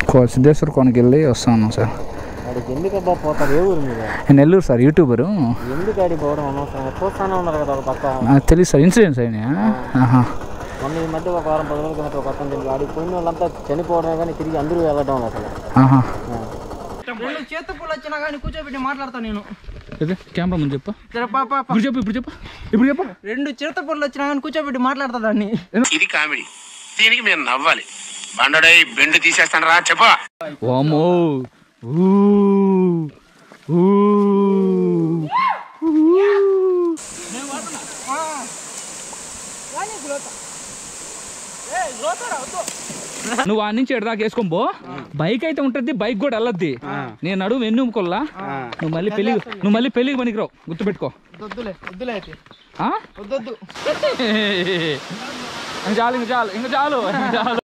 కో- సిద్ధేశ్వర కోనకి వెళ్ళి వస్తాను సార్ వాడికి ఎందుకబ్బా పోతారు ఏ ఊరు మీద నేను నెల్లూరు సార్ యూట్యూబరు ఎందుకు ఆడికి పోవడం అనవసరం చూస్తానే ఉన్నారు కదా ఒక పక్క నాకు తెలియదు సార్ ఇన్సూరెన్స్ అయినాయా ఆహా మొన్న ఈ మధ్య ఒక వారం పది రోజుల కిందట ఒక పక్కన తిరిగి ఆడికి పోయిన వాళ్ళంతా చనిపోవడమే కానీ తిరిగి అందరూ వెళ్ళడం అసలు ఆహా రెండు చేత పూలు వచ్చినా కానీ కూర్చోబెట్టి మాట్లాడతా నేను ఇది కెమెరా ముందు చెప్పు సరే పాప ఇప్పుడు చెప్పు ఇప్పుడు చెప్పు ఇప్పుడు చెప్పు రెండు చిరత పూలు వచ్చినా కానీ కూర్చోబెట్టి మాట్లాడతా దాన్ని ఇది కామెడీ దీనికి మీరు నవ్వాలి బండడై బెండు తీసేస్తాను రా చెప్పా వామో ఊ ఊ నువ్వు ఆ నుంచి ఎడదాకా వేసుకోం పో బైక్ అయితే ఉంటుంది బైక్ కూడా వెళ్ళద్ది నేను నడుము ఎన్నుకోల్లా నువ్వు మళ్ళీ పెళ్లి నువ్వు మళ్ళీ పెళ్లికి పనికిరావు గుర్తుపెట్టుకో వద్దులే వద్దులే అయితే ఆ? వద్దొద్దు ఇంక చాలు ఇంక చాలు ఇంక చాలు ఇంక చాలు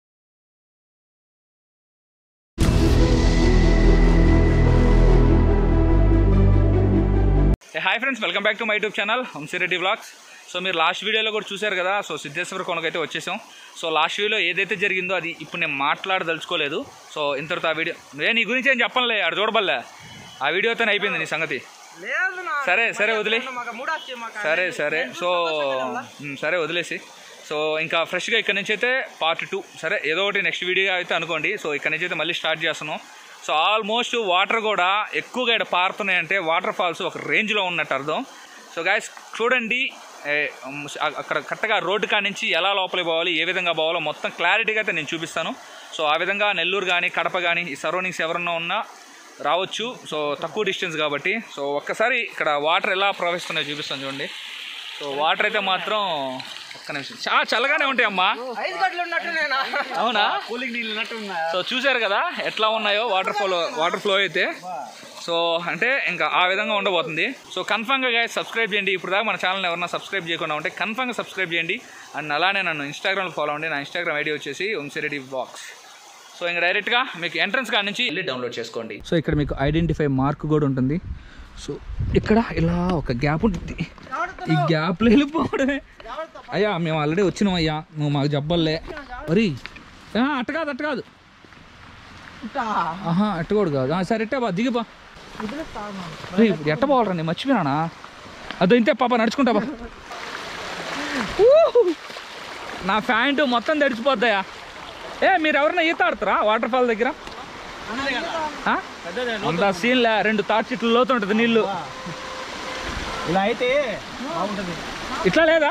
hi friends welcome back to my YouTube channel Hamsi Reddy vlogs so మీరు లాస్ట్ వీడియోలో కూడా చూశారు కదా సో సిద్ధేశ్వర కొనకైతే వచ్చేసాం సో లాస్ట్ వీడియోలో ఏదైతే జరిగిందో అది ఇప్పుడు నేను మాట్లాడదలుచుకోలేదు సో ఇంతటితో ఆ వీడియో నేను నీ గురించి ఏం చెప్పనులే ఆడ చూడబల్లే ఆ వీడియోతో అయిపోయింది నీ సంగతి లేదు నా సరే సరే వదిలే మాకు మూడాచి మాకు సరే సరే సో మ్, సరే వదిలేసి సో ఇంకా ఫ్రెష్గా ఇక్కడ నుంచి అయితే పార్ట్ టూ సరే ఏదో ఒకటి నెక్స్ట్ వీడియో అయితే అనుకోండి సో ఇక్కడ నుంచి అయితే మళ్ళీ స్టార్ట్ చేస్తున్నాం సో ఆల్మోస్ట్ వాటర్ కూడా ఎక్కువగా ఇక్కడ పారుతున్నాయి అంటే వాటర్ ఫాల్స్ ఒక రేంజ్లో ఉన్నట్టు అర్థం సో గాయస్ చూడండి ఏ, మ్, అ- అక్కడ కరెక్ట్గా రోడ్డు కాడ నుంచి ఎలా లోపలికి పోవాలి ఏ విధంగా పోవాలో మొత్తం క్లారిటీగా అయితే నేను చూపిస్తాను సో ఆ విధంగా నెల్లూరు కానీ కడప కానీ ఈ సరౌండింగ్స్ ఎవరన్నా ఉన్నా రావచ్చు సో తక్కువ డిస్టెన్స్ కాబట్టి సో ఒక్కసారి ఇక్కడ వాటర్ ఎలా ప్రవహిస్తున్నాయో చూపిస్తాను చూడండి సో వాటర్ అయితే మాత్రం ఒక్క నిమిషం చాలా చల్లగానే ఉంటాయి అమ్మా ఐదు గంటలు ఉన్నట్టు నేను అవునా కూలింగ్ నీళ్ళు ఉన్నట్టు సో చూసారు కదా ఎట్లా ఉన్నాయో వాటర్ ఫ్లో వాటర్ ఫ్లో అయితే సో అంటే ఇంకా ఆ విధంగా ఉండబోతుంది సో కన్ఫామ్గా గా సబ్స్క్రైబ్ చేయండి ఇప్పుడు దాకా మన ఛానల్ ఎవరైనా సబ్స్క్రైబ్ చేయకుండా ఉంటే కన్ఫామ్గా సబ్స్క్రైబ్ చేయండి అండ్ అలానే నన్ను ఇన్స్టాగ్రామ్లో ఫాలో అవ్వండి నా ఇన్స్టాగ్రామ్ ఐడి వచ్చేసి వంశిరెడ్డి బాక్స్ సో ఇంకా డైరెక్ట్గా మీకు ఎంట్రన్స్ కాడ నుంచి వెళ్ళి డౌన్లోడ్ చేసుకోండి సో ఇక్కడ మీకు ఐడెంటిఫై మార్క్ కూడా ఉంటుంది సో ఇక్కడ ఇలా ఒక గ్యాప్ ఉంటుంది ఈ గ్యాప్లో వెళ్ళిపోవడమే అయ్యా మేము ఆల్రెడీ వచ్చినాం అయ్యా నువ్వు మాకు చెప్పలే మరి అట్ట కాదు అట్ట కాదు ఆహా అట్ట కూడా కాదు ఆ, సరే ఎట్టా బా దిగిపా రేయ్, ఇప్పుడు ఎట్ట పోవాలరా నేను మర్చిపోయినానా అదో ఇంతే పాప నడుచుకుంటా బా ఊహు. నా ప్యాంటు మొత్తం తడిచిపోద్దాయా ఏ మీరు ఎవరైనా ఈత ఆడుతారా వాటర్ ఫాల్ దగ్గర ఆ? అంత సీన్లే రెండు తాటి చెట్లు లోతు ఉంటుంది నీళ్ళు ఇలా అయితే బాగుంటుంది ఇట్లా లేదా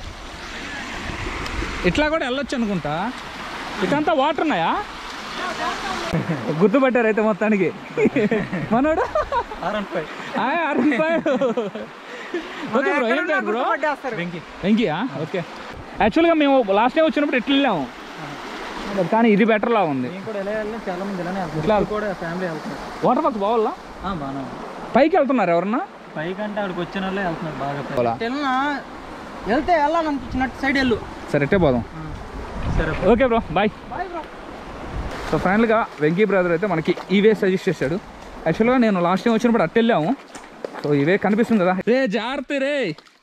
ఇట్లా కూడా వెళ్ళొచ్చు అనుకుంటా ఇటంతా వాటర్ ఉన్నాయా గుర్తుపట్టారు అయితే మొత్తానికి మనోడు ఆయ్, అరుణ్ భాయ్. ఓకే బ్రో ఏం పేరు బ్రో వెంకీయా ఓకే యాక్చువల్గా మేము లాస్ట్ టైం వచ్చినప్పుడు ఇట్లా వెళ్ళాము కానీ ఇది బెటర్ లా ఉంది నేను కూడా ఎలా వెళ్ళినా చాలా మంది ఇలానే వెళ్తారు ఇట్లా ఇప్పుడు కూడా ఫ్యామిలీ వెళ్తున్నారు వాటర్ ఫాల్స్ బావాలా బాగా పైకి వెళ్తున్నారు ఎవరన్నా పైకంటే ఆడికి వచ్చిన వాళ్ళే వెళ్తున్నారు బాగా పైకి. పోలా. తెలనా వెళ్తే వెళ్ళాలనిపించినట్టు సైడ్ వెళ్ళు సరే ఎట్టే పోదాం సరే ఓకే బ్రో బాయ్ సో ఫైనల్గా వెంకీ బ్రదర్ అయితే మనకి ఈవే సజెస్ట్ చేశాడు యాక్చువల్గా నేను లాస్ట్ టైం వచ్చినప్పుడు అట్టు వెళ్ళాము సో ఇవే కనిపిస్తుంది కదా రే జాగ్రత్త రే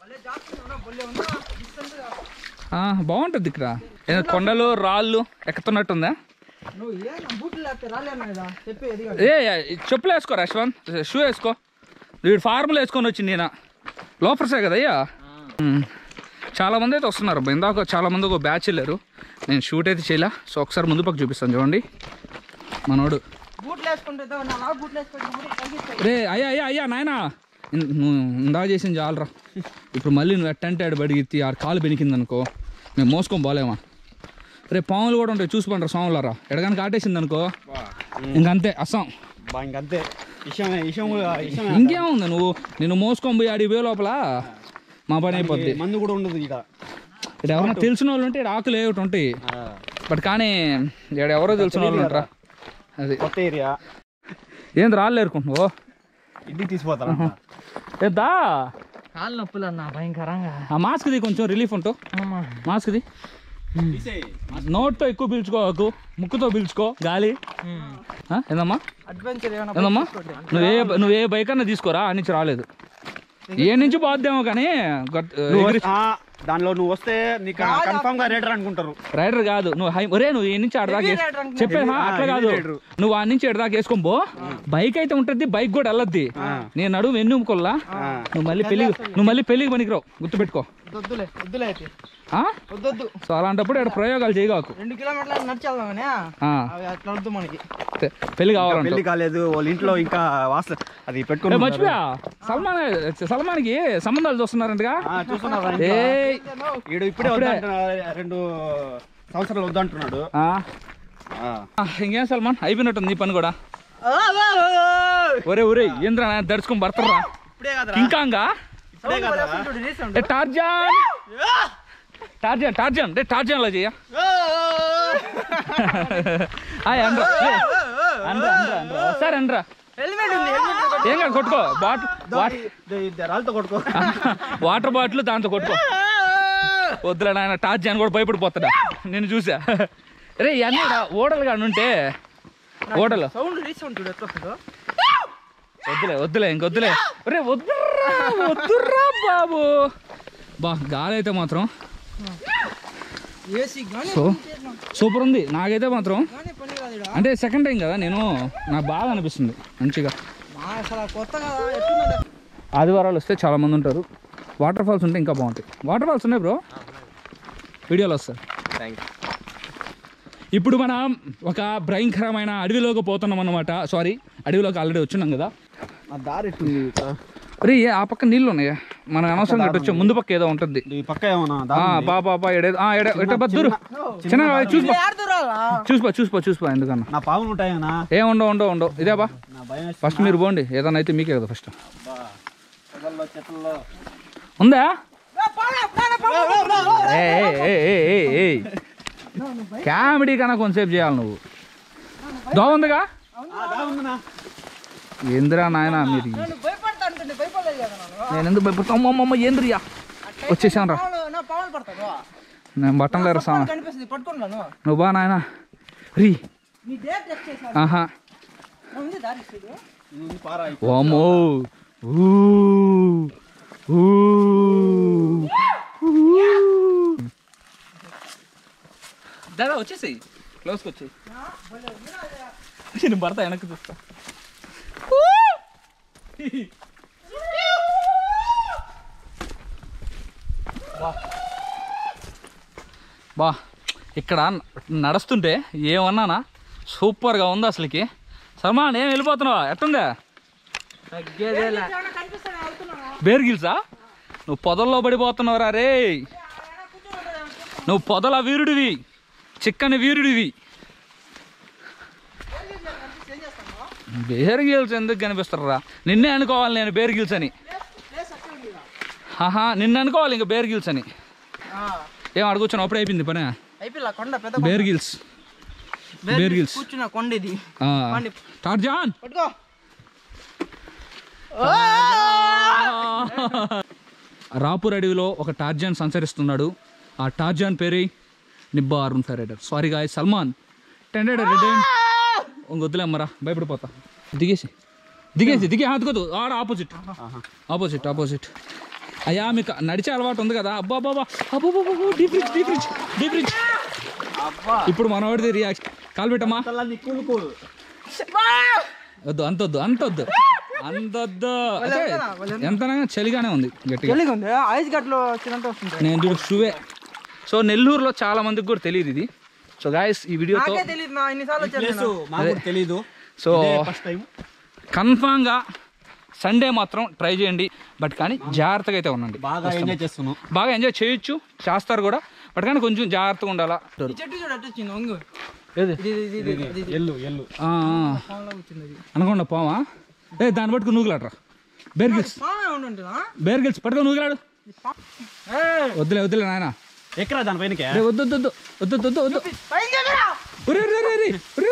ఆ, బాగుంటుంది ఇక్కడ ఏదో కొండలు రాళ్ళు ఎక్కుతున్నట్టుందా నువ్వు ఏ బూట్లు లేకపోతే రాలేను కదా చెప్పి ఎదిగా ఏ చెప్పులు వేసుకో యశ్వంత్ షూ వేసుకో వీడు ఫార్ములు వేసుకొని వచ్చింది నేను లోఫర్సే కదయ్యా ఉమ్. చాలా మంది అయితే వస్తున్నారు అబ్బా. ఇందాక చాలా మంది ఒక బ్యాచ్ వెళ్ళారు నేను షూట్ అయితే చేయలే సో ఒకసారి ముందు పక్క చూపిస్తాను చూడండి మనోడు బూట్లు వేసుకుంటే ఇద్దాం, నా లావు బూట్లు వేసుకుంటే బూట్లు తగ్గిస్తాయి. రే అయ్యా అయ్యా అయ్యా నాయనా ఇన్- నువ్వు ఇందా చేసింది చాలరా ఇప్పుడు మళ్ళీ నువ్వు ఎట్టంటే ఆడు బడిగిత్తి ఆడ కాలు బెనికింది అనుకో మేము మోసుకొని పోలేమా రే పాములు కూడా ఉంటాయి చూసుకుంటారు స్వాములారా ఎడగానికి ఆటేసింది అనుకో ఇంకంతే అస్సాం బా ఇంకంతే విషయం విషయం విషయం ఇంకేముంది నువ్వు నేను మోసుకొని పోయి ఆడికి పోయే లోపల మా పని అయిపోద్ది మందు కూడా ఉండదు ఇక్కడ ఇక్కడ ఎవరైనా తెలిసిన వాళ్ళు ఉంటే ఈడ ఆకులు ఏమిటి ఉంటాయి బట్ కానీ ఇక్కడ ఎవరో తెలిసిన వాళ్ళు ఉంటారా అది కొత్త ఏరియా ఏంది రాళ్ళు ఏరుకుంటున్నావు ఇంటికి తీసుకుపోతారా ఏద్దా కాళ్ళు నొప్పులు అన్న భయంకరంగా ఆ మాస్క్ది కొంచెం రిలీఫ్ ఉంటావు అమ్మా. మాస్క్ది నోట్తో ఎక్కువ పీల్చుకోకు ముక్కుతో పీల్చుకో గాలి ఆ, ఏందమ్మా అడ్వెంచర్ ఏమైనా ఏందమ్మా నువ్వు ఏ నువ్వు ఏ బైక్ అన్నా తీసుకోరా అని నుంచి రాలేదు ఏ నుంచి పోద్దేమో కానీ గట్- ఎగిరి- దానిలో నువ్వు వస్తే నీకు కన్ఫామ్ గా రేటర్ అనుకుంటారు రైడర్ కాదు నువ్వు హై ఒరే నువ్వు ఈ నుంచి ఆడదాకా Heavy rider అనుకుంటా. చెప్పే Heavy- అట్లా ఆ, కాదు heavy rider. నువ్వు ఆ నుంచి ఆడదాకా వేసుకో పో బైక్ అయితే ఉంటుంది బైక్ కూడా వెళ్ళద్ది నేను నడుము ఎన్నుకోల్లా నువ్వు మళ్ళీ పెళ్లి నువ్వు మళ్ళీ పెళ్లికి పనికిరావు గుర్తుపెట్టుకో వద్దులే వద్దులే అయితే ఆ? వద్దొద్దు సో అలాంటప్పుడు ఇక్కడ ప్రయోగాలు చేయగాకు రెండు కిలోమీటర్లు నడిచి వెళ్దాం కానీ ఆ, అవి అట్లా వద్దు మనకి తె- పెళ్లి కావాలంట పెళ్లి కాలేదు వాళ్ళ ఇంట్లో ఇంకా వాస అది ఏ, పెట్టుకుని మర్చిపోయా సల్మాన్ సల్మాన్కి సంబంధాలు చూస్తున్నారంటగా చూస్తున్నారా ఏ వీడు ఇప్పుడే అప్పుడే. వద్దంటున్నాడు రెండు సంవత్సరాలు వద్దంటున్నాడు ఆ, ఆ. ఆ, ఇంకేం సల్మాన్ అయిపోయినట్టుంది నీ పని కూడా ఒరే ఒరే ఏంద్రా నాయన దడుచుకొని పడతారా ఇప్పుడే కదరా ఇంకాంగా ఇప్పుడే కదరా రీసెంట్ ఏ టార్జాన్ టార్జాన్ టార్జాన్ రే టార్జాన్ లా చెయ్య హాయ్ అండ్రా ఏ, అండ్రా అండ్రా అండ్రా సరే అండ్రా హెల్మెట్ ఉంది హెల్మెట్ ఏం కాదు కొట్టుకో బాటిల్ వాట్ రాళ్ళతో కొట్టుకో వాటర్ బాటిల్ దాంతో కొట్టుకో వద్దులే నాయన టార్జాన్ కూడా భయపడిపోతాడా నేను చూసా రే ఇవన్నీ ఈడ ఓడలు కానీ ఉంటే ఓడలు సౌండ్ రీసెంట్ చూడు ఎట్లా వస్తుందో వద్దులే వద్దులే ఇంకొద్దులే రే వద్దుర్రా వద్దుర్రా బాబు బా గాలి అయితే మాత్రం ఏసీ కానీ సో సూపర్ ఉంది నాకైతే మాత్రం కానీ పని కాదు ఈడ. అంటే సెకండ్ టైం కదా నేను నాకు బాగా అనిపిస్తుంది మంచిగా మా అసలు కొత్త కదా ఎట్లుందంటే ఆదివారాలు వస్తే చాలా మంది ఉంటారు వాటర్ ఫాల్స్ ఉంటే ఇంకా బాగుంటాయి వాటర్ ఫాల్స్ ఉన్నాయి బ్రో వీడియోలు వస్తాయి ఇప్పుడు మనం ఒక భయంకరమైన అడవిలోకి పోతున్నాం అన్నమాట సారీ అడవిలోకి ఆల్రెడీ వచ్చున్నాం కదా ఆ దారి ఎట్టుంది రే ఏ, ఆ పక్క నీళ్ళు ఉన్నాయా మనం అనవసరంగా ఇటు వచ్చాం ముందు పక్క ఏదో ఉంటుంది ఈ పక్క ఏమన్నా ఆ, దారి ఉంది? బా బా బా ఎడే ఆ, ఎడే ఎట్ట బా దూరు చిన్నగా చూసిపో ఆడుతురాలా చూసిపో చూసిపో చూసిపో ఎందుకన్నా నా పావులు ఉంటాయనా ఏం ఉండవు ఉండవు ఉండవు ఇదే బా నా భయం వేస్తుంది. ఫస్ట్ మీరు పోండి ఏదైనా అయితే మీకే కదా ఫస్ట్ అబ్బా. పొదల్లో, చెట్లలో ఉందా కామెడీ కన్నా కొంతసేపు చేయాలి నువ్వు దోవ ఉందిగా ఆ, దా ఉందనా? ఏందిరా నాయన మీరు నేను భయపడతా అంటుంది భయపడలేదు కదా నేను నేను ఎందుకు భయపడతా అమ్మ అమ్మ ఏంద్రియా వచ్చేసాను రా పావులు- నా పావులు పడతాను నేను బట్టలు లేరు సా కనిపిస్తుంది పట్టుకున్నాను నువ్వు బా నాయన రీ నీ డేట్ చెక్ చేశాను ఆహా ఉంది దారి చూడు ఇది ఉంది పారా వామ్మో ఊ ఊ దాదా వచ్చేసి క్లోజ్కి వచ్చేయి నేను భర్త వెనక్కి చూస్తా బా ఇక్కడ నడుస్తుంటే ఏమన్నానా సూపర్గా ఉంది అసలుకి సల్మాన్ ఏం వెళ్ళిపోతున్నావా ఎట్టుందా కనిపిస్తాను వెళ్తున్నాను బేర్ గిల్సా నువ్వు పొదల్లో పడిపోతున్నావురా రే నువ్వు పొదల వీరుడివి చిక్కని వీరుడివి బేర్ గిల్స్ ఎందుకు కనిపిస్తారా నిన్నే అనుకోవాలి నేను బేర్ గిల్స్ అని ఆహా నిన్ను అనుకోవాలి ఇంకా బేర్ గిల్స్ అని ఏం అడుగుచ్చాను అప్పుడే అయిపోయింది పని అయిపోయి కొండ పెద్ద బేర్ గిల్స్ బేర్ గిల్స్ కూర్చున్న కొండ ఇది ఆ. పండి. టార్జాన్ పట్టుకో రాపూర్ అడవిలో ఒక టార్జాన్ సంచరిస్తున్నాడు ఆ టార్జాన్ పేరే నిబ్బా అరుణ్ రైడర్ సారీ గాయ సల్మాన్ టెండెడ్ రెడెండ్ వద్దులే అమ్మరా భయపడిపోతా దిగేసి దిగేసి దిగే అదుకోదు ఆడ ఆపోజిట్ ఆపోజిట్ ఆపోజిట్ అయ్యా మీకు నడిచే అలవాటు ఉంది కదా అబ్బా బాబా అబ్బో deep rich deep rich deep rich ఇప్పుడు మనవాడిది రియాక్షన్ కాలు పెట్టమ్మా నీ కూలు కూలు వద్దు అంత వద్దు అంత వద్దు అంత వద్దు అంటే ఎంతనైనా చలిగానే ఉంది గట్టిగా తెలియదు ఉంది ఐస్ గట్లో వచ్చినంత వస్తుంది నేను చూడు షూవే సో నెల్లూరులో చాలా మందికి కూడా తెలియదు ఇది సో గాయస్ ఈ వీడియోతో నాకే తెలియదు నా ఇన్నిసార్లు వచ్చాను ప్లేస్ మాకు కూడా తెలీదు సో ఫస్ట్ టైం కన్ఫామ్గా సండే మాత్రం ట్రై చేయండి బట్ కానీ జాగ్రత్తగా అయితే ఉండండి బాగా ఎంజాయ్ చేస్తున్నాం బాగా ఎంజాయ్ చేయొచ్చు చేస్తారు కూడా బట్ కానీ కొంచెం జాగ్రత్తగా ఉండాలా ఈ చెట్టు చూడు అట్టు వచ్చింది ఒంగు ఏది ఇది ఇది ఇది ఇది ఇది ఎల్లు ఎల్లు ఆ, ఆ. పాములా వచ్చింది అది అనుకోండి పావా ఏ దాన్ని పట్టుకు నూగులాడరా బేర్ గిల్స్ పామే ఉండుంటుందా బేర్ గిల్స్ పట్టుకో నూగులాడు వద్దులే వద్దులే నాయన ఎక్కరా దానిపైనకే రే వద్దు వద్దు వద్దు వద్దు వద్దు వద్దు పైకి ఎగరా! ఒరే ఒరే ఒరే ఒరే ఒరే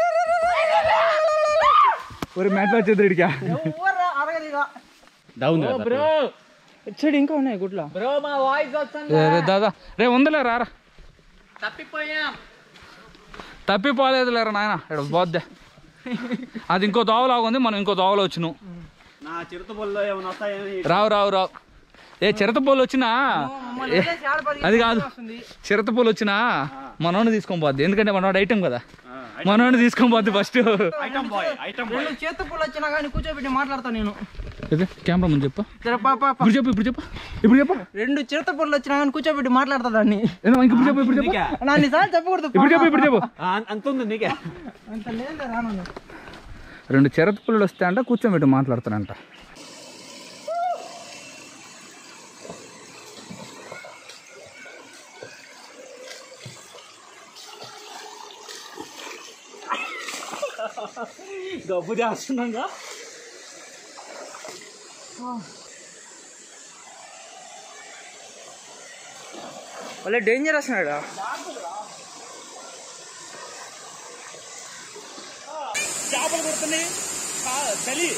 ఒరే మ్యాట్లో వచ్చేది ఇడికా ఎవ్వరు అరగదు ఇక. డౌన్ ఇటు సైడ్ ఇంకా ఉన్నాయి గుడ్ల బ్రో మా వాయిస్ వస్తుంది రే దాదా రే ఉందిలే రారా తప్పిపోయాం తప్పిపోలేదు లేరా నాయన ఇక్కడ పోద్దే అది ఇంకో దోవలాగా ఉంది మనం ఇంకో దోవలో వచ్చినాం నా చిరుత బొల్లో ఏమైనా వస్తాయని రావు రావు రావు ఏ చిరతపోలు వచ్చినా మమ్మల్ని ఏ, వదిలేసి ఆడ పరిగెత్తి అది కాదు వస్తుంది. చిరతపోలు వచ్చినా మనోడిని తీసుకొని పోద్ది ఎందుకంటే మనోడు ఐటమ్ కదా మనోడిని తీసుకొని పోద్ది ఫస్ట్ ఐటమ్ బాయ్ ఐటమ్ రెండు చేత పూలు వచ్చినా కానీ కూర్చోబెట్టి మాట్లాడతా నేను కెమెరా ముందు చెప్పు సరే పా, పా, పా. ఇప్పుడు చెప్పు ఇప్పుడు చెప్పు ఇప్పుడు చెప్పు రెండు చిరత పూలు వచ్చినా కానీ కూర్చోబెట్టి మాట్లాడతా దాన్ని ఏందో ఇంక ఇప్పుడు చెప్పు ఇప్పుడు చెప్పు నా నిజాలు చెప్పకూడదు ఇప్పుడు చెప్పు ఇప్పుడు చెప్పు అంత ఉంది నీకే అంత లేదు రాను రెండు చిరత పుల్లలు వస్తే అంట కూర్చోబెట్టి మాట్లాడతానంట డబ్బు చేస్తున్నాగా వాళ్ళే డేంజర్ వస్తున్నాడు చేపలు కొడుతున్నాయి చలి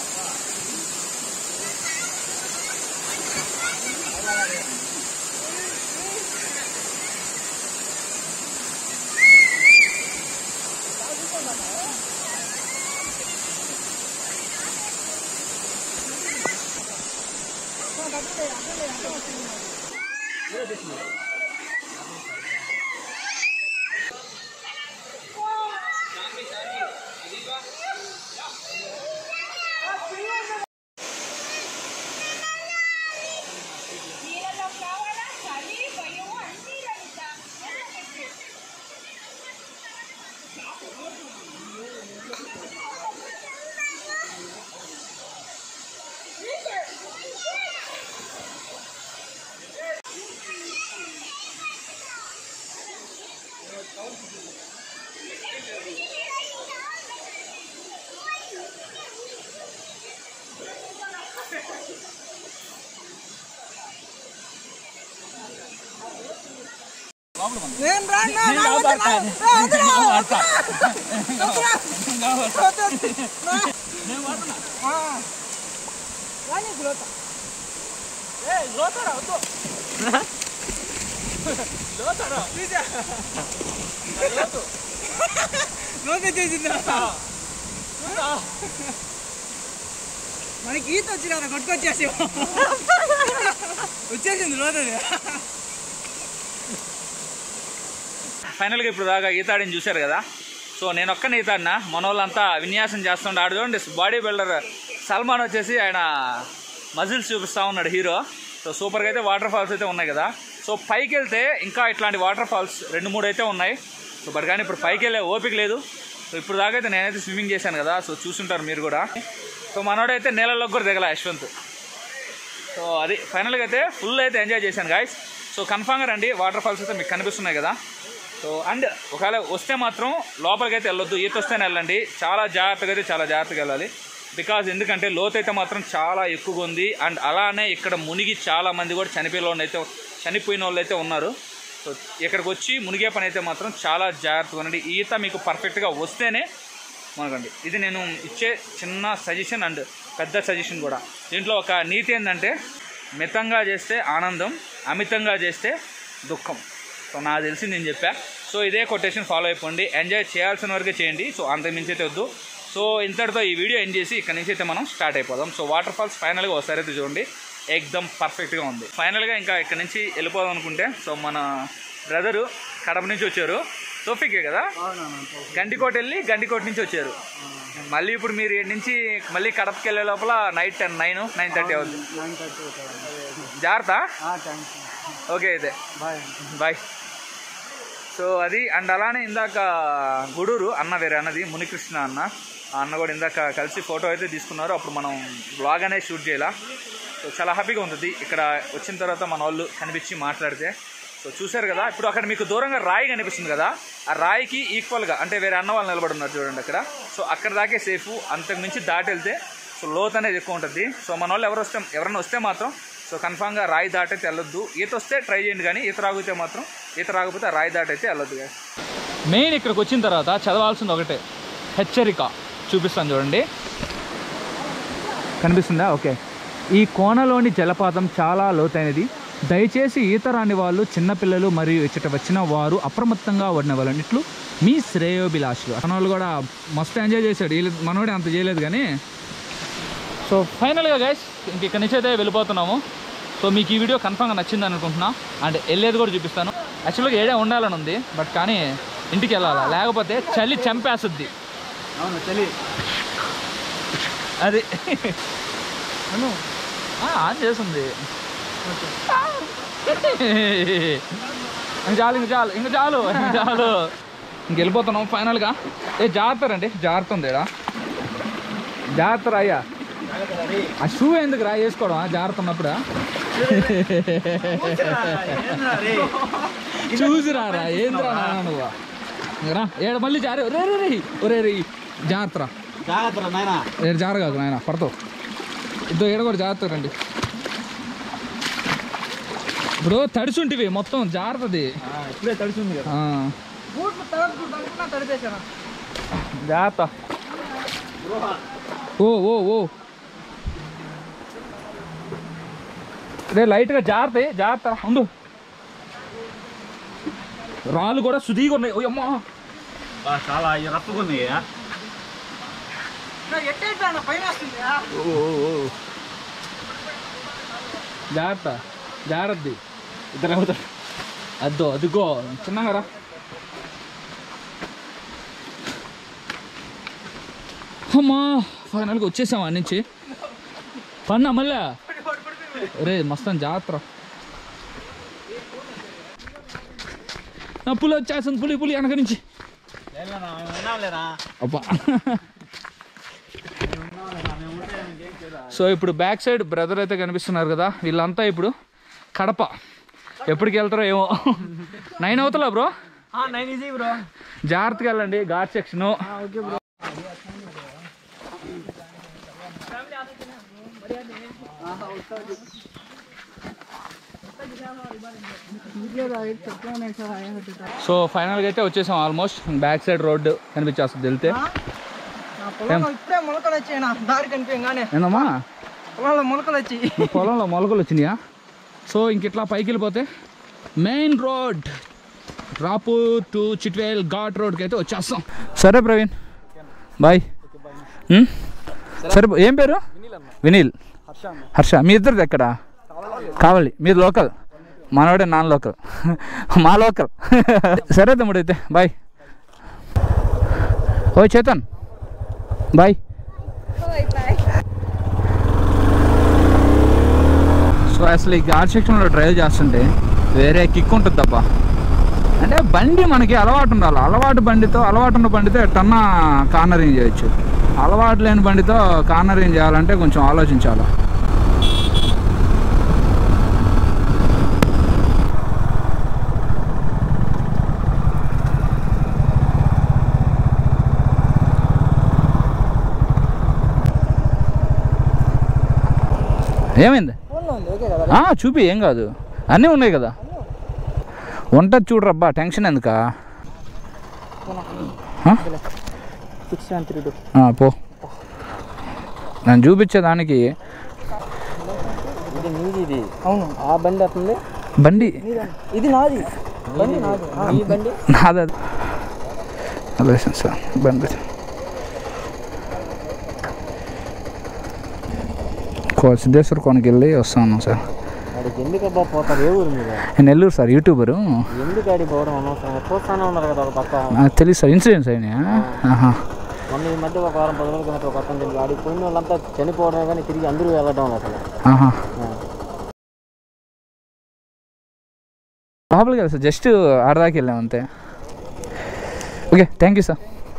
నీళ్ళలో కావాలా చలి భయం అన్నీ లభిస్తా నేను రాను, నా- నా వద్దు, నా- నా వద్దు, నా వద్దు. వద్దు, వద్దు. నా- ఆ. రాని లోత. ఏయ్, లోతరా, వద్దు. లోతరా, తీసే. లోతు. లోతు వచ్చేసిందా? లోతా. మనకి ఈత వచ్చిన కొట్టుకొచ్చేసి వచ్చేసింది లోతది ఫైనల్గా ఇప్పుడు దాకా ఈతాడిని చూశారు కదా సో నేను ఒక్కనే ఈతాడినా మన వాళ్ళంతా విన్యాసం చేస్తుండే ఆడు చూడండి బాడీ బిల్డర్ సల్మాన్ వచ్చేసి ఆయన మజిల్స్ చూపిస్తూ ఉన్నాడు హీరో సో సూపర్గా అయితే వాటర్ ఫాల్స్ అయితే ఉన్నాయి కదా సో పైకి వెళ్తే ఇంకా ఇట్లాంటి వాటర్ ఫాల్స్ రెండు మూడు అయితే ఉన్నాయి సో బట్ కానీ ఇప్పుడు పైకి వెళ్ళే ఓపిక లేదు సో ఇప్పుడు దాకా అయితే నేనైతే స్విమ్మింగ్ చేశాను కదా సో చూసుంటారు మీరు కూడా సో మనోడైతే నీళ్ళలోకి కూడా దిగల యశ్వంత్ సో అది ఫైనల్గా అయితే ఫుల్ అయితే ఎంజాయ్ చేశాను గాయస్ సో కన్ఫామ్గా రండి వాటర్ ఫాల్స్ అయితే మీకు కనిపిస్తున్నాయి కదా సో అండ్ ఒకవేళ వస్తే మాత్రం లోపలికి అయితే వెళ్ళొద్దు ఈత వస్తేనే వెళ్ళండి చాలా జాగ్రత్తగా అయితే చాలా జాగ్రత్తగా వెళ్ళాలి బికాజ్ ఎందుకంటే లోతు అయితే మాత్రం చాలా ఎక్కువగా ఉంది అండ్ అలానే ఇక్కడ మునిగి చాలా మంది కూడా చనిపోయిన వాళ్ళు అయితే చనిపోయిన వాళ్ళు అయితే ఉన్నారు సో ఇక్కడికి వచ్చి మునిగే పని అయితే మాత్రం చాలా జాగ్రత్తగా ఉండండి ఈత మీకు పర్ఫెక్ట్గా వస్తేనే మనకండి ఇది నేను ఇచ్చే చిన్న సజెషన్ అండ్ పెద్ద సజెషన్ కూడా దీంట్లో ఒక నీతి ఏంటంటే మితంగా చేస్తే ఆనందం అమితంగా చేస్తే దుఃఖం సో నాకు తెలిసి నేను చెప్పా సో ఇదే కొటేషన్ ఫాలో అయిపోండి ఎంజాయ్ చేయాల్సిన వరకే చేయండి సో అంతకు మించి అయితే వద్దు సో ఇంతటితో ఈ వీడియో ఎండ్ చేసి ఇక్కడ నుంచి అయితే మనం స్టార్ట్ అయిపోదాం సో వాటర్ ఫాల్స్ ఫైనల్గా ఒకసారి అయితే చూడండి ఎక్దమ్ పర్ఫెక్ట్గా ఉంది ఫైనల్గా ఇంకా ఇక్కడ నుంచి వెళ్ళిపోదాం అనుకుంటే సో మన బ్రదరు కడప నుంచి వచ్చారు తోఫికే కదా గండికోట వెళ్ళి గండికోట నుంచి వచ్చారు మళ్ళీ ఇప్పుడు మీరు ఈడ నుంచి మళ్ళీ కడపకి వెళ్ళే లోపల night ten nine nine thirty అవుతుంది జాగ్రత్త ఓకే అయితే బాయ్ సో అది అండ్ అలానే ఇందాక గుడూరు అన్న వేరే అన్నది మునికృష్ణ అన్న ఆ అన్న కూడా ఇందాక కలిసి ఫోటో అయితే తీసుకున్నారు అప్పుడు మనం బ్లాగ్ అనేది షూట్ చేయాల సో చాలా హ్యాపీగా ఉంటుంది ఇక్కడ వచ్చిన తర్వాత మన వాళ్ళు కనిపించి మాట్లాడితే సో చూశారు కదా ఇప్పుడు అక్కడ మీకు దూరంగా రాయి కనిపిస్తుంది కదా ఆ రాయికి ఈక్వల్గా అంటే వేరే అన్న వాళ్ళు నిలబడి ఉన్నారు చూడండి అక్కడ సో అక్కడ దాకే సేఫ్ అంతకు మించి దాటి వెళ్తే సో లోత్ అనేది ఎక్కువ ఉంటుంది సో మన వాళ్ళు ఎవరు వస్తే ఎవరైనా వస్తే మాత్రం సో కన్ఫామ్గా రాయి దాటైతే వెళ్ళొద్దు ఈత వస్తే ట్రై చేయండి కానీ ఈత రాగితే మాత్రం ఈత రాకపోతే ఆ రాయి దాటైతే వెళ్ళొద్దు మెయిన్ ఇక్కడికి వచ్చిన తర్వాత చదవాల్సింది ఒకటే హెచ్చరిక చూపిస్తాను చూడండి కనిపిస్తుందా ఓకే ఈ కోనలోని జలపాతం చాలా లోతైనది దయచేసి ఈత రాని వాళ్ళు చిన్నపిల్లలు మరియు ఇచ్చట వచ్చిన వారు అప్రమత్తంగా ఉండవలని ఇట్లు మీ శ్రేయోభిలాషులు మనోళ్ళు కూడా మస్తు ఎంజాయ్ చేశాడు వీళ్ళు మనోడే అంత చేయలేదు కానీ సో ఫైనల్గా గైస్ ఇంక ఇక్కడి నుంచి అయితే వెళ్ళిపోతున్నాము సో మీకు ఈ వీడియో కన్ఫామ్గా నచ్చింది అనుకుంటున్నా అండ్ వెళ్ళేది కూడా చూపిస్తాను యాక్చువల్గా ఏడే ఉండాలని ఉంది బట్ కానీ ఇంటికి వెళ్ళాలా లేకపోతే చలి చంపేస్తుంది అవును చలి అది ఆ, ఆన్ చేస్తుంది ఇంక చాలు ఇంక చాలు ఇంక చాలు ఇంక చాలు ఇంక వెళ్ళిపోతున్నాం ఫైనల్గా ఏ జాగ్రత్త రండి జాగ్రత్త ఉంది ఈడ. జాగ్రత్త రా అయ్యా ఆ షూ ఎందుకు రా వేసుకోవడం జాగ్రత్త ఉన్నప్పుడు చూసిరా రా ఏంద్రా నాన్న నువ్వు ఇంక రా ఏడ మళ్ళీ జారే రే రే రే ఒరే రే జాగ్రత్త రా జాగ్రత్త నాయన ఏడు జారగాకు నాయన పడతావు ఇద్దరు ఏడ కూడా జాగ్రత్త రండి ఇప్పుడు తడిచుంటివి మొత్తం జాగ్రత్తది ఇప్పుడే తడిచింది కదా ఆ, బూట్లు తడుపు తడుపునా తడిపేశాను జాగ్రత్త ఓ ఓ ఓ రే లైట్గా జాగ్రత్త జాగ్రత్త ఉండు రాళ్ళు కూడా సుదీగా ఉన్నాయి ఓ అమ్మా బా, చాలా రప్పుకుంది ఎట్టేటా పైన వస్తుంది ఓ ఓ, ఓ. జాగ్రత్త జాగ్రత్త ఇద్దరు అవుతారు అద్దో అదిగో చిన్నగా రా అమ్మా ఫైనల్గా వచ్చేసాం అన్ని నుంచి పన్నా మళ్ళా రే మస్తాన్ జాగ్రత్త నా పులి వచ్చేస్తుంది పులి పులి వెనక నుంచి వినాలేరా అబ్బా సో ఇప్పుడు బ్యాక్ సైడ్ బ్రదర్ అయితే కనిపిస్తున్నారు కదా వీళ్ళంతా ఇప్పుడు కడప ఎప్పటికి వెళ్తారో ఏమో నైన్ అవుతలా బ్రో నైన్ ఈజీ బ్రో జాగ్రత్తగా వెళ్ళండి ఘాట్ సెక్షన్ సో ఫైనల్గా అయితే వచ్చేసాం ఆల్మోస్ట్ బ్యాక్ సైడ్ రోడ్డు కనిపించేస్తుంది వెళ్తే నా పొలంలో ఇప్పుడే మొలకలు వచ్చాయి నా దారి కనిపించగానే ఏందమ్మా పొలంలో మొలకలు వచ్చి మీ పొలంలో మొలకలు వచ్చినాయా సో ఇంక ఇట్లా పైకి వెళ్ళిపోతే main road Rapur to Chitvel ghat రోడ్కి అయితే వచ్చేస్తాం సరే ప్రవీణ్ బాయ్ ఉమ్? సరే ఏం పేరు వినీల్ హర్ష మీ ఇద్దరిది ఎక్కడ కావాలి మీరు లోకల్ మనవాడే నాన్ లోకల్ మా లోకల్ సరే తమ్ముడు అయితే బాయ్ ఓ చేతన్ బాయ్ సో అసలు ఈ ఘాట్ సెక్షన్లో డ్రైవ్ చేస్తుంటే వేరే కిక్ ఉంటుంది తప్ప అంటే బండి మనకి అలవాటు ఉండాలి అలవాటు బండితో అలవాటు ఉన్న బండితో ఎట్టన్నా కార్నరింగ్ చేయొచ్చు అలవాటు లేని బండితో కార్నరింగ్ చేయాలంటే కొంచెం ఆలోచించాలి ఏమైంది ఆ, చూపి ఏం కాదు అన్నీ ఉన్నాయి కదా ఉంటుంది చూడరబ్బా టెన్షన్ ఎందుకా ఆ? సిక్స్ సెవెన్ త్రీ టూ ఆ, పో నన్ను చూపించేదానికి ఇది నీది ఇది అవును ఆ బండి వస్తుంది బండి ఇది నాది బండి నాది ఈ బండి నాది అదే సార్ బండి కో- సిద్ధేశ్వర కోనకి వెళ్ళి వస్తాను సార్ వాడికి ఎందుకు అబ్బా పోతారు ఏ ఊరు మీద నేను నెల్లూరు సార్ యూట్యూబరు ఎందుకు ఆడి పోవడం అనవసరంగా చూస్తానే ఉన్నారు కదా ఒక పక్క నాకు తెలియదు సార్ ఇన్సూరెన్స్ అయినాయా ఆహా మొన్న ఈ మధ్య ఒక వారం పది రోజుల కిందట ఒక అతను తెలియదు ఆడికి పోయిన వాళ్ళంతా చనిపోవడమే కానీ తిరిగి అందరూ వెళ్ళడం లేదు అసలు ఆహా లోపలికి వెళ్ళి సార్ జస్ట్ ఆడదాకి వెళ్ళాం అంతే okay thank you sir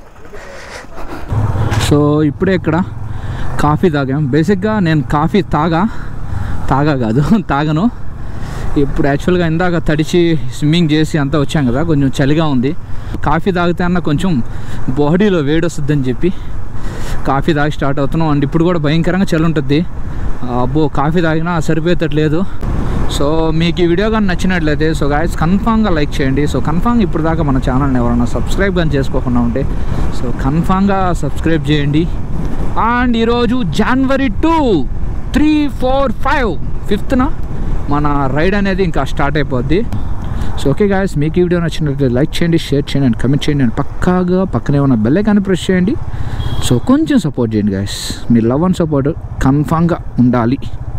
so ఇప్పుడే ఇక్కడ కాఫీ తాగాం బేసిక్గా నేను కాఫీ తాగా తాగా కాదు తాగను ఇప్పుడు యాక్చువల్గా ఇందాక తడిచి స్విమ్మింగ్ చేసి అంతా వచ్చాం కదా కొంచెం చలిగా ఉంది కాఫీ తాగితే అన్న కొంచెం బాడీలో వేడి వస్తుందని చెప్పి కాఫీ తాగి స్టార్ట్ అవుతున్నాం అండ్ ఇప్పుడు కూడా భయంకరంగా చలి ఉంటుంది అబ్బో కాఫీ తాగినా సరిపోయేటట్లేదు సో మీకు ఈ వీడియో కానీ నచ్చినట్లయితే సో గాయస్ కన్ఫామ్గా లైక్ చేయండి సో కన్ఫామ్గా ఇప్పుడు దాకా మన ఛానల్ని ఎవరైనా సబ్స్క్రైబ్ కానీ చేసుకోకుండా ఉంటే సో కన్ఫామ్గా సబ్స్క్రైబ్ చేయండి అండ్ ఈరోజు జనవరి టూ త్రీ ఫోర్ ఫైవ్ ఫిఫ్త్న మన రైడ్ అనేది ఇంకా స్టార్ట్ అయిపోద్ది సో ఓకే గాయస్ మీకు ఈ వీడియో నచ్చినట్లయితే లైక్ చేయండి షేర్ చేయండి అండ్ కమెంట్ చేయండి అండ్ పక్కాగా పక్కనే ఉన్న బెల్ ఐకాన్ ప్రెస్ చేయండి సో కొంచెం సపోర్ట్ చేయండి గాయస్ మీ లవ్ అండ్ సపోర్ట్ కన్ఫామ్గా ఉండాలి